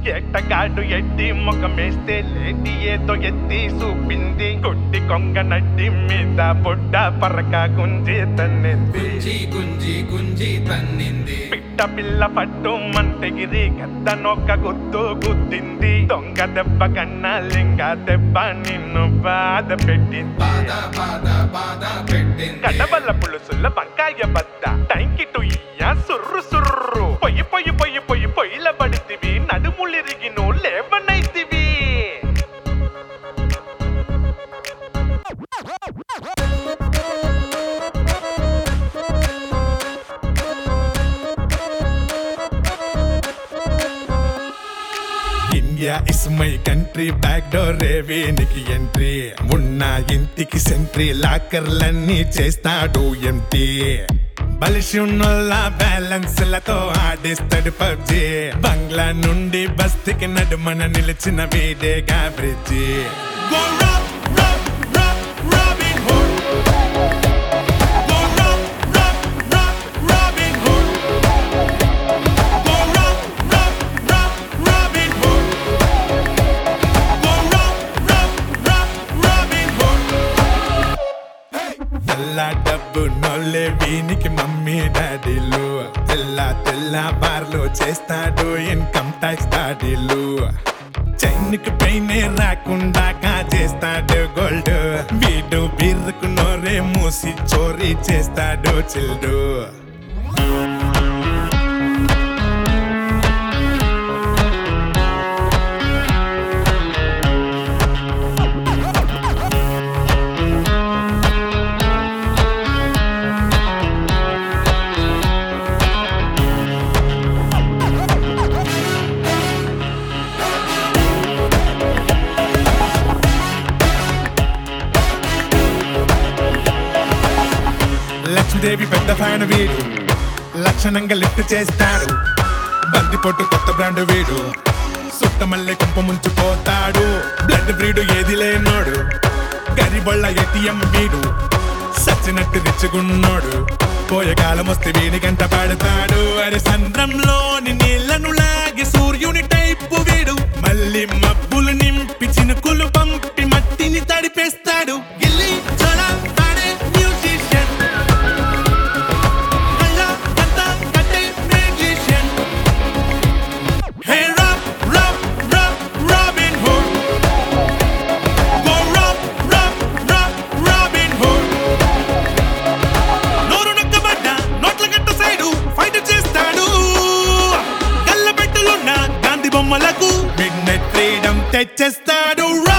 ఎట్టగాడు ఎట్టి ముఖమేస్తే లేటి ఏదో ఎత్తి చూపింది కొట్టి కొంగ నడ్డి మీద బొడ్డ పరక గుంజి తన్నింది గుంజి గుంజి గుంజి తన్నింది పిట్ట పిల్ల పట్టు మంటగిరి గద్ద నొక్క గుద్దు గుద్దింది దొంగ దెబ్బ కన్నా లింగ దెబ్బ నిన్ను బాధ పెట్టింది బాధ బాధ బాధ పెట్టింది కడవల పులుసుల వంకాయ బద్ద టైంకి టుయ్య సుర్రు సుర్రు పొయ్యి పొయ్యి పొయ్యి పొయ్యి పొయ్యిల పడితివి నడుములిరిగిను లేవనైతివి India is my country back door రేవేనికి ఎంట్రీ ఉన్న ఇంటికి సెంట్రీ లాకర్లన్నీ చేస్తాడు ఎంటీ బలిసి ఉన్నోళ్ళ బ్యాలెన్స్ లతో ఆడిస్తాడు పబ్జి బంగ్లా నుండి బస్తికి నడుమన నిలిచిన వీడేగా bridge Go rob, rob, rob, Robin Hood. Go rob, rob, rob, Robin Hood. Go rob, rob, rob, Robin Hood. Go rob, rob, rob, Robin Hood. తెల్ల డబ్బు నోళ్ళే వీనికి మమ్మీ డాడీలు తెల్ల తెల్ల బార్లు చేస్తాడు ఇన్కమ్ ట్యాక్స్ దాడీలు చైన్కి పైనే రాకుండా కాజేస్తాడు గోల్డ్ వీడు బీర్రకు నోరే మూసి చోరీ చేస్తాడు చిల్డు లక్ష్మీదేవి పెద్ద ఫ్యాన్ వీడు లక్షణంగా లిఫ్ట్ చేస్తాడు బందిపొట్టు కొత్త బ్రాండ్ వీడు సుట్టమల్లె కుంప ముంచిపోతాడు బ్లడ్ బ్రీడ్ ఏది లేనోడు గరిబొళ్ళ ఏటీఎం వీడు సచ్చినట్టు రిచ్చుకున్నోడు పోయే కాలం వస్తే వీడి గంట పడతాడు అరే సంద్రంలోని నీళ్లను లాగి సూర్యుని టైపు వీడు మళ్ళీ మబ్బులు నింపి చినుకులు పంపి మట్టిని తడిపేస్తాడు గిల్లి చోళ ఆడే musician. కళ్ళ గంత కట్టే magician. Hey, Rob, Rob, Rob, Robin Hood. Go Rob, Rob, Rob, Robin Hood. నోరు నక్కబడ్డ నోట్ల గంట సైడు ఫైట్ చేస్తాడు గల్ల పెట్టలున్న గాంధీ బొమ్మలకు మిడ్ నైట్ ఫ్రీడమ్ తెచ్చేస్తాడు